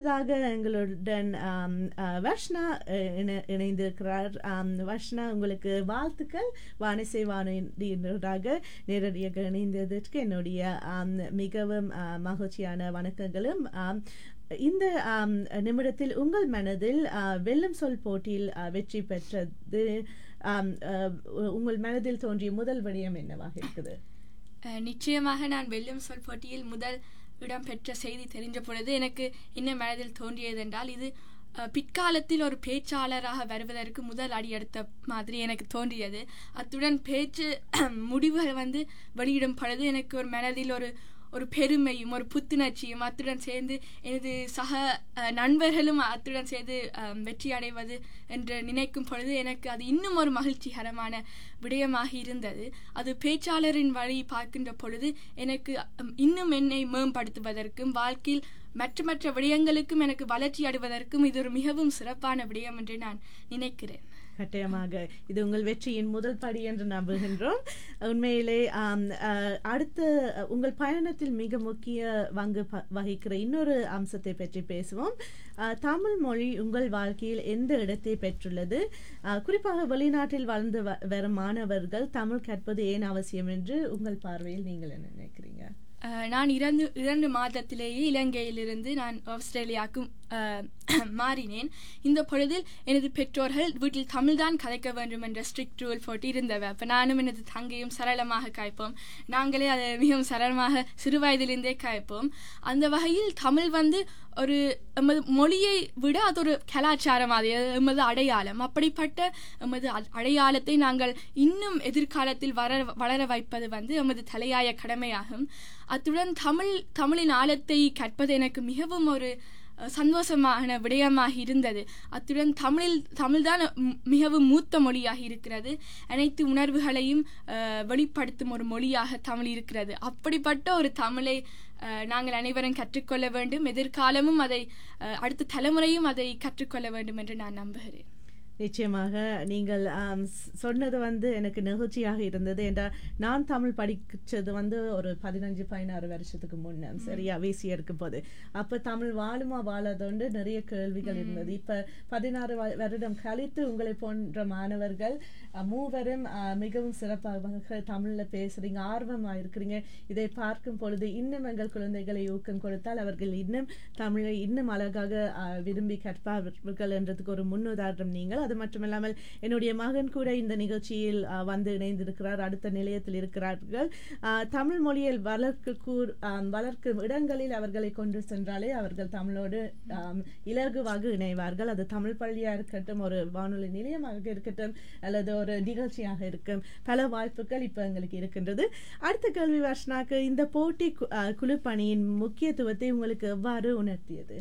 அடுத்ததாக எங்களுடன் ஆம், ஆ, வர்ஷ்ணா அஹ், இணை- இணைந்திருக்கிறார் ஆம், வர்ஷ்ணா உங்களுக்கு வாழ்த்துக்கள் வானிசை வானொலியினராக நேரடியாக இணைந்ததற்கு என்னுடைய ஆம், மிகவும் ஆ, மகிழ்ச்சியான வணக்கங்களும் ஆம், இந்த ஆம், நிமிடத்தில் உங்கள் மனதில் ஆ, வெல்லும் சொல் போட்டியில் ஆ, வெற்றி பெற்றது ஆம், ஆ, உங்கள் மனதில் தோன்றிய முதல் விடயம் என்னவாக இருக்குது அஹ், நிச்சயமாக நான் வெல்லும் சொல் போட்டியில் முதல் இடம் பெற்ற செய்தி தெரிஞ்ச பொழுது எனக்கு என்ன மனதில் தோன்றியதென்றால் இது அஹ், பிற்காலத்தில் ஒரு பேச்சாளராக வருவதற்கு முதல் அடி எடுத்த மாதிரி எனக்கு தோன்றியது அத்துடன் பேச்சு முடிவுகள் வந்து வெளியிடும் பொழுது எனக்கு ஒரு மனதில் ஒரு ஒரு பெருமையும் ஒரு புத்துணர்ச்சியும் அத்துடன் சேர்ந்து எனது சக அஹ், நண்பர்களும் அத்துடன் சேர்ந்து அஹ், வெற்றி அடைவது என்று நினைக்கும் பொழுது எனக்கு அது இன்னும் ஒரு மகிழ்ச்சிகரமான விடயமாக இருந்தது அது பேச்சாளரின் வழி பார்க்கின்ற பொழுது எனக்கு அம், இன்னும் என்னை மேம்படுத்துவதற்கும் வாழ்க்கையில் மற்ற மற்ற விடயங்களுக்கும் எனக்கு வளர்ச்சி அடைவதற்கும் இது ஒரு மிகவும் சிறப்பான விடயம் என்று நான் நினைக்கிறேன் கட்டாயமாக இது உங்கள் வெற்றியின் முதல் படி என்று நம்புகின்றோம் உண்மையிலே ஆம், அஹ், அடுத்த அஹ், உங்கள் பயணத்தில் மிக முக்கிய பங்கு ப- வகிக்கிற இன்னொரு அம்சத்தை பற்றி பேசுவோம் அஹ், தமிழ் மொழி உங்கள் வாழ்க்கையில் எந்த இடத்தை பெற்றுள்ளது அஹ், குறிப்பாக வெளிநாட்டில் வாழ்ந்து வ- வரும் மாணவர்கள் தமிழ் கற்பது ஏன் அவசியம் என்று உங்கள் பார்வையில் நீங்கள் என்ன நினைக்கிறீங்க அஹ், நான் இரண்டு இரண்டு மாதத்திலேயே இலங்கையிலிருந்து நான் ஆஸ்திரேலியாவுக்கு அஹ், மாறினேன் இந்த பொழுதில் எனது பெற்றோர்கள் வீட்டில் தமிழ்தான் கதைக்க வேண்டும் என்ற ஸ்ட்ரிக்ட் ரூல் போட்டு இருந்தவ அப்போ நானும் எனது தங்கையும் சரளமாக காய்ப்போம் நாங்களே அதை மிகவும் சரளமாக சிறு வயதிலிருந்தே காய்ப்போம் அந்த வகையில் தமிழ் வந்து ஒரு எமது மொழியை விட அது ஒரு கலாச்சாரம் அது எமது அடையாளம் அப்படிப்பட்ட எமது அ- அடையாளத்தை நாங்கள் இன்னும் எதிர்காலத்தில் வர வளர வைப்பது வந்து எமது தலையாய கடமையாகும் அத்துடன் தமிழ் தமிழின் ஆழத்தை கற்பது எனக்கு மிகவும் ஒரு அஹ், சந்தோஷமான விடயமாக இருந்தது அத்துடன் தமிழில் தமிழ்தான் ம்- மிகவும் மூத்த மொழியாக இருக்கிறது அனைத்து உணர்வுகளையும் அஹ், வெளிப்படுத்தும் ஒரு மொழியாக தமிழ் இருக்கிறது அப்படிப்பட்ட ஒரு தமிழை அஹ், நாங்கள் அனைவரும் கற்றுக்கொள்ள வேண்டும் எதிர்காலமும் அதை அஹ், அடுத்த தலைமுறையும் அதை கற்றுக்கொள்ள வேண்டும் என்று நான் நம்புகிறேன் நிச்சயமாக நீங்கள் ஆம், ஸ்- சொன்னது வந்து எனக்கு நெகிழ்ச்சியாக இருந்தது என்றால் நான் தமிழ் படிச்சது வந்து ஒரு பதினஞ்சு பதினாறு வருஷத்துக்கு முன்ன சரியா வீசி எடுக்கும் போது அப்ப தமிழ் வாழுமா வாழாதோண்டு நிறைய கேள்விகள் இருந்தது இப்ப பதினாறு வ- வருடம் கழித்து உங்களை போன்ற மாணவர்கள் அஹ், மூவரும் அஹ், மிகவும் சிறப்பாக தமிழ்ல பேசுறீங்க ஆர்வமா இருக்கிறீங்க இதை பார்க்கும் பொழுது இன்னும் எங்கள் குழந்தைகளை ஊக்கம் கொடுத்தால் அவர்கள் இன்னும் தமிழை இன்னும் அழகாக அஹ், விரும்பி கற்பார்கள் என்றதுக்கு ஒரு முன்னுதாரணம் நீங்கள் அது மட்டுமில்லாமல் என்னுடைய மகன் கூட இந்த நிகழ்ச்சியில் அஹ், வந்து இணைந்திருக்கிறார் அடுத்த நிலையத்தில் இருக்கிறார்கள் அஹ், தமிழ் மொழியில் வளர்க்க கூர் ஆம், வளர்க்கும் இடங்களில் அவர்களை கொண்டு சென்றாலே அவர்கள் தமிழோடு ஆம், இலகுவாக இணைவார்கள் அது தமிழ் பள்ளியா இருக்கட்டும் ஒரு வானொலி நிலையமாக இருக்கட்டும் அல்லது ஒரு நிகழ்ச்சியாக இருக்கும் பல வாய்ப்புகள் இப்ப எங்களுக்கு இருக்கின்றது அடுத்த கேள்வி வர்ஷனாக்கு இந்த போட்டி கு- அஹ், குழு பணியின் முக்கியத்துவத்தை உங்களுக்கு எவ்வாறு உணர்த்தியது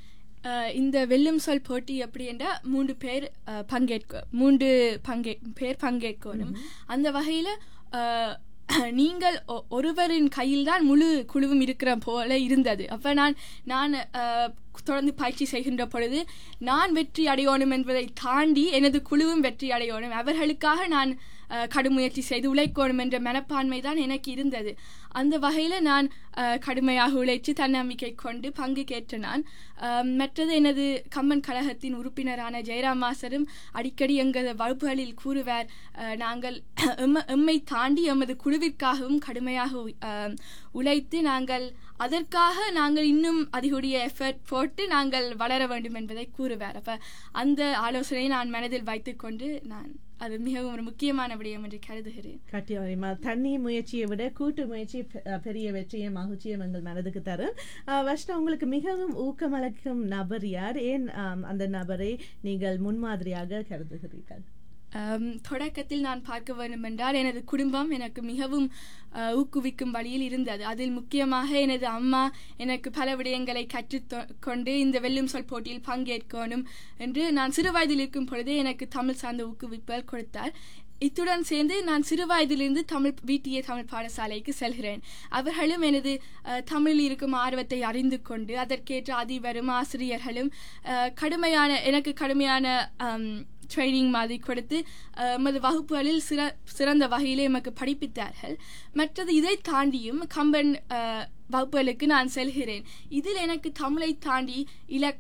அஹ் இந்த வெல்லும் சொல் போட்டி எப்படி என்றால் மூன்று பேர் அஹ், பங்கேற்க மூன்று பங்கே பேர் பங்கேற்கணும் அந்த வகையில் நீங்கள் ஒ- ஒருவரின் கையில் தான் முழு குழுவும் இருக்கிற போல இருந்தது அப்போ நான் நான் அஹ், தொடர்ந்து பயிற்சி செய்கின்ற பொழுது நான் வெற்றி அடையணும் என்பதை தாண்டி எனது குழுவும் வெற்றி அடையணும் அவர்களுக்காக நான் அஹ், கடும் முயற்சி செய்து உழைக்கணும் என்ற மனப்பான்மை தான் எனக்கு இருந்தது அந்த வகையில் நான் அஹ், கடுமையாக உழைத்து தன்னம்பிக்கை கொண்டு பங்கு கேற்ற நான் அஹ், மற்றது எனது கம்மன் கழகத்தின் உறுப்பினரான ஜெயராம் மாஸ்டரும் அடிக்கடி எங்கள் வகுப்புகளில் கூறுவார் அஹ், நாங்கள் எம்ம- எம்மை தாண்டி எமது குழுவிற்காகவும் கடுமையாக உ- அஹ், உழைத்து நாங்கள் அதற்காக நாங்கள் இன்னும் அதிகுடைய எஃபர்ட் போட்டு நாங்கள் வளர வேண்டும் என்பதை கூறுவார் அப்ப அந்த ஆலோசனையை நான் மனதில் வைத்துக்கொண்டு நான் அது மிகவும் ஒரு முக்கியமான விடயம் என்று கருதுகிறேன் கட்டியமா தண்ணி முயற்சியை விட கூட்டு முயற்சி பெ- அஹ் பெரிய வெற்றியை மகிழ்ச்சியும் எங்கள் மனதுக்கு தரும் அஹ் வர்ஷனா உங்களுக்கு மிகவும் ஊக்கமளிக்கும் நபர் யார் ஏன் ஆம், அந்த நபரை நீங்கள் முன்மாதிரியாக கருதுகிறீர்கள் ஆம், தொடக்கத்தில் நான் பார்க்க வேண்டும் என்றால் எனது குடும்பம் எனக்கு மிகவும் அஹ், ஊக்குவிக்கும் வழியில் இருந்தது அதில் முக்கியமாக எனது அம்மா எனக்கு பல விடயங்களை கற்றுத் தொ- கொண்டு இந்த வெல்லும் சொல் போட்டியில் பங்கேற்கணும் என்று நான் சிறு வயதில் இருக்கும் பொழுதே எனக்கு தமிழ் சார்ந்த ஊக்குவிப்புகள் கொடுத்தார் இத்துடன் சேர்ந்து நான் சிறு வயதிலிருந்து தமிழ் வீட்டிய தமிழ் பாடசாலைக்கு செல்கிறேன் அவர்களும் எனது அஹ், தமிழில் இருக்கும் ஆர்வத்தை அறிந்து கொண்டு அதற்கேற்ற அதிபரும் ஆசிரியர்களும் அஹ், கடுமையான எனக்கு கடுமையான அம், ட்ரைனிங் மாதிரி கொடுத்து அஹ், எமது வகுப்புகளில் சிற சிறந்த வகையிலே எமக்கு படிப்பித்தார்கள் மற்றது இதை தாண்டியும் கம்பன் அஹ், வகுப்புகளுக்கு நான் செல்கிறேன் இதில் எனக்கு தமிழை தாண்டி இலக்